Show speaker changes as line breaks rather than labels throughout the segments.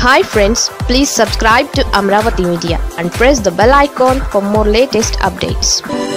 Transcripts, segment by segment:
hi friends please subscribe to Amaravati media and press the bell icon for more latest updates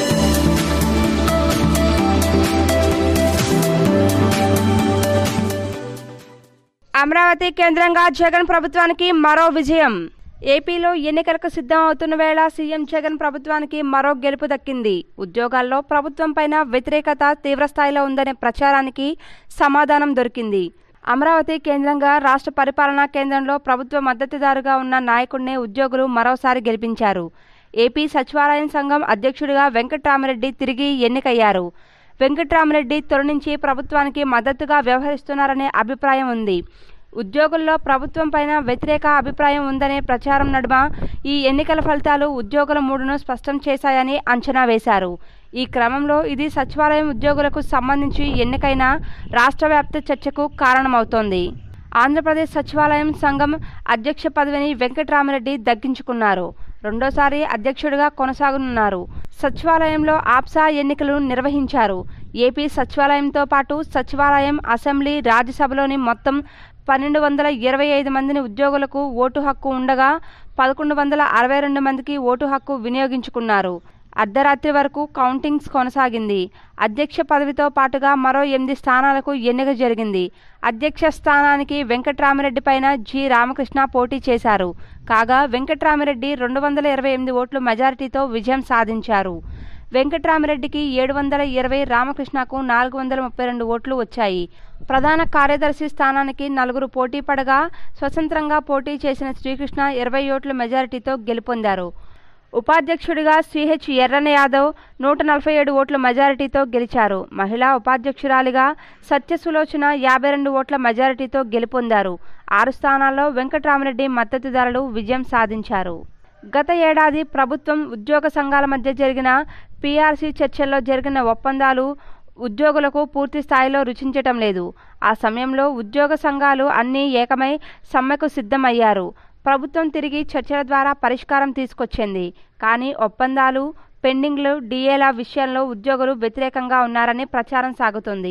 Amaravati కేంద్రంగా జగన్ ప్రభుత్వానికి మరో విజయం ఏపీలో ఎన్నికలకు సిద్ధం అవుతున్న వేళ సీఎం జగన్ ప్రభుత్వానికి మరో గెలుపు దక్కింది ఉద్యోగాల్లో ప్రభుత్వం పైన వ్యతిరేకత తీవ్రస్థాయిలో ఉందనే ప్రచారానికి సమాధానం దొరికింది అమరావతి కేంద్రంగా రాష్ట్ర పరిపాలనా కేంద్రంలో ప్రభుత్వ మద్దతుదారుగా ఉన్న నాయకుడినే ఉద్యోగులు మరోసారి గెలిపించారు ఏపీ సచివాలయం సంఘం అధ్యక్షుడిగా వెంకట్రామరెడ్డి తిరిగి ఎన్నికయ్యారు వెంకట్రామరెడ్డి తొలి నుంచి ప్రభుత్వానికి మద్దతుగా వ్యవహరిస్తున్నారనే అభిప్రాయం ఉంది ఉద్యోగుల్లో ప్రభుత్వం పైన వ్యతిరేక అభిప్రాయం ఉందనే ప్రచారం నడుమ ఈ ఎన్నికల ఫలితాలు ఉద్యోగుల మూడును స్పష్టం చేశాయని అంచనా వేశారు ఈ క్రమంలో ఇది సచివాలయం ఉద్యోగులకు సంబంధించి ఎన్నికైన రాష్ట్ర వ్యాప్త చర్చకు కారణమవుతోంది ఆంధ్రప్రదేశ్ సచివాలయం సంఘం అధ్యక్ష పదవిని వెంకట్రామరెడ్డి దక్కించుకున్నారు రెండోసారి అధ్యక్షుడిగా కొనసాగనున్నారు సచివాలయంలో ఆప్సా ఎన్నికలు నిర్వహించారు ఏపీ సచివాలయంతో పాటు సచివాలయం అసెంబ్లీ రాజ్యసభలోని మొత్తం పన్నెండు వందల ఇరవై ఐదు మందిని ఉద్యోగులకు ఓటు హక్కు ఉండగా పదకొండు వందల అరవై రెండు మందికి ఓటు హక్కు వినియోగించుకున్నారు అర్ధరాత్రి వరకు కౌంటింగ్స్ కొనసాగింది అధ్యక్ష పదవితో పాటుగా మరో ఎనిమిది స్థానాలకు ఎన్నిక జరిగింది అధ్యక్ష స్థానానికి వెంకట్రామిరెడ్డి పైన జి రామకృష్ణ పోటీ చేశారు కాగా వెంకట్రామిరెడ్డి రెండు వందల ఇరవై ఎనిమిది ఓట్ల మెజారిటీతో విజయం సాధించారు వెంకట్రామిరెడ్డికి ఏడు వందల ఇరవై రామకృష్ణకు నాలుగు వందల ముప్పై రెండు ఓట్లు వచ్చాయి ప్రధాన కార్యదర్శి స్థానానికి నలుగురు పోటీ పడగా స్వతంత్రంగా పోటీ చేసిన శ్రీకృష్ణ ఇరవై ఓట్ల మెజారిటీతో గెలుపొందారు ఉపాధ్యక్షుడిగా సిహెచ్ ఎర్రన యాదవ్ నూట నలభై ఏడు ఓట్ల మెజారిటీతో గెలిచారు మహిళా ఉపాధ్యక్షురాలిగా సత్యసులోచన యాభై రెండు ఓట్ల మెజారిటీతో గెలుపొందారు ఆరు స్థానాల్లో వెంకట్రామరెడ్డి మద్దతుదారులు విజయం సాధించారు గత ఏడాది ప్రభుత్వం ఉద్యోగ సంఘాల మధ్య జరిగిన పీఆర్సీ చర్చల్లో జరిగిన ఒప్పందాలు ఉద్యోగులకు పూర్తి స్థాయిలో రుచించటం లేదు ఆ సమయంలో ఉద్యోగ సంఘాలు అన్నీ ఏకమై సమ్మెకు సిద్ధమయ్యారు ప్రభుత్వం తిరిగి చర్చల ద్వారా పరిష్కారం తీసుకొచ్చింది కానీ ఒప్పందాలు పెండింగ్లు డిఏల విషయంలో ఉద్యోగులు వ్యతిరేకంగా ఉన్నారని ప్రచారం సాగుతోంది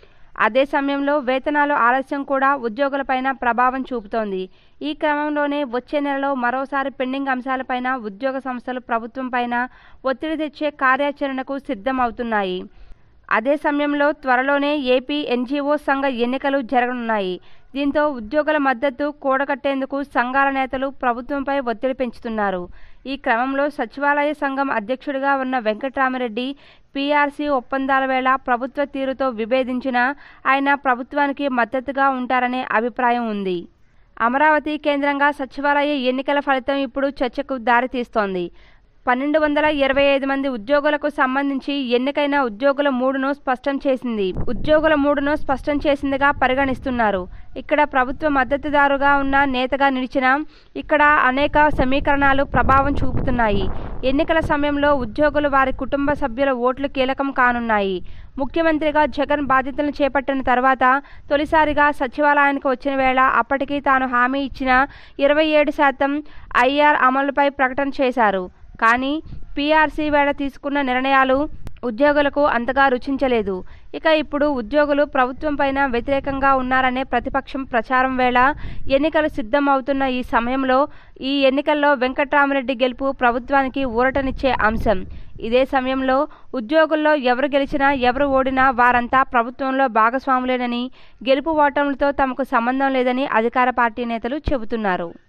అదే సమయంలో వేతనాలు ఆలస్యం కూడా ఉద్యోగులపైన ప్రభావం చూపుతోంది ఈ క్రమంలోనే వచ్చే నెలలో మరోసారి పెండింగ్ అంశాలపైన ఉద్యోగ సంస్థలు ప్రభుత్వం పైన ఒత్తిడి తెచ్చే కార్యాచరణకు సిద్ధమవుతున్నాయి అదే సమయంలో త్వరలోనే ఏపీ ఎన్జీఓ సంఘ ఎన్నికలు జరగనున్నాయి దీంతో ఉద్యోగుల మద్దతు కూడగట్టేందుకు సంఘాల నేతలు ప్రభుత్వంపై ఒత్తిడి పెంచుతున్నారు ఈ క్రమంలో సచివాలయ సంఘం అధ్యక్షుడిగా ఉన్న వెంకట్రామరెడ్డి పీఆర్సీ ఒప్పందాల వేళ ప్రభుత్వ తీరుతో విభేదించిన ఆయన ప్రభుత్వానికి మద్దతుగా ఉంటారనే అభిప్రాయం ఉంది అమరావతి కేంద్రంగా సచివాలయ ఎన్నికల ఫలితం ఇప్పుడు చర్చకు దారితీస్తోంది పన్నెండు వందల ఇరవై ఐదు మంది ఉద్యోగులకు సంబంధించి ఎన్నికైన ఉద్యోగుల మూడును స్పష్టం చేసింది ఉద్యోగుల మూడును స్పష్టం చేసిందిగా పరిగణిస్తున్నారు ఇక్కడ ప్రభుత్వ మద్దతుదారుగా ఉన్న నేతగా నిలిచిన ఇక్కడ అనేక సమీకరణాలు ప్రభావం చూపుతున్నాయి ఎన్నికల సమయంలో ఉద్యోగులు వారి కుటుంబ సభ్యుల ఓట్లు కీలకం కానున్నాయి ముఖ్యమంత్రిగా జగన్ బాధ్యతలను చేపట్టిన తర్వాత తొలిసారిగా సచివాలయానికి వచ్చిన వేళ అప్పటికి తాను హామీ ఇచ్చిన ఇరవై ఏడు శాతం ఐఆర్ అమలుపై ప్రకటన చేశారు కానీ పీఆర్సీ వేళ తీసుకున్న నిర్ణయాలు ఉద్యోగులకు అంతగా రుచించలేదు ఇక ఇప్పుడు ఉద్యోగులు ప్రభుత్వం పైన వ్యతిరేకంగా ఉన్నారనే ప్రతిపక్షం ప్రచారం వేళ ఎన్నికలు సిద్ధం అవుతున్న ఈ సమయంలో ఈ ఎన్నికల్లో వెంకట్రామరెడ్డి గెలుపు ప్రభుత్వానికి ఊరటనిచ్చే అంశం ఇదే సమయంలో ఉద్యోగుల్లో ఎవరు గెలిచినా ఎవరు ఓడినా వారంతా ప్రభుత్వంలో భాగస్వాములేనని గెలుపు ఓటములతో తమకు సంబంధం లేదని అధికార పార్టీ నేతలు చెబుతున్నారు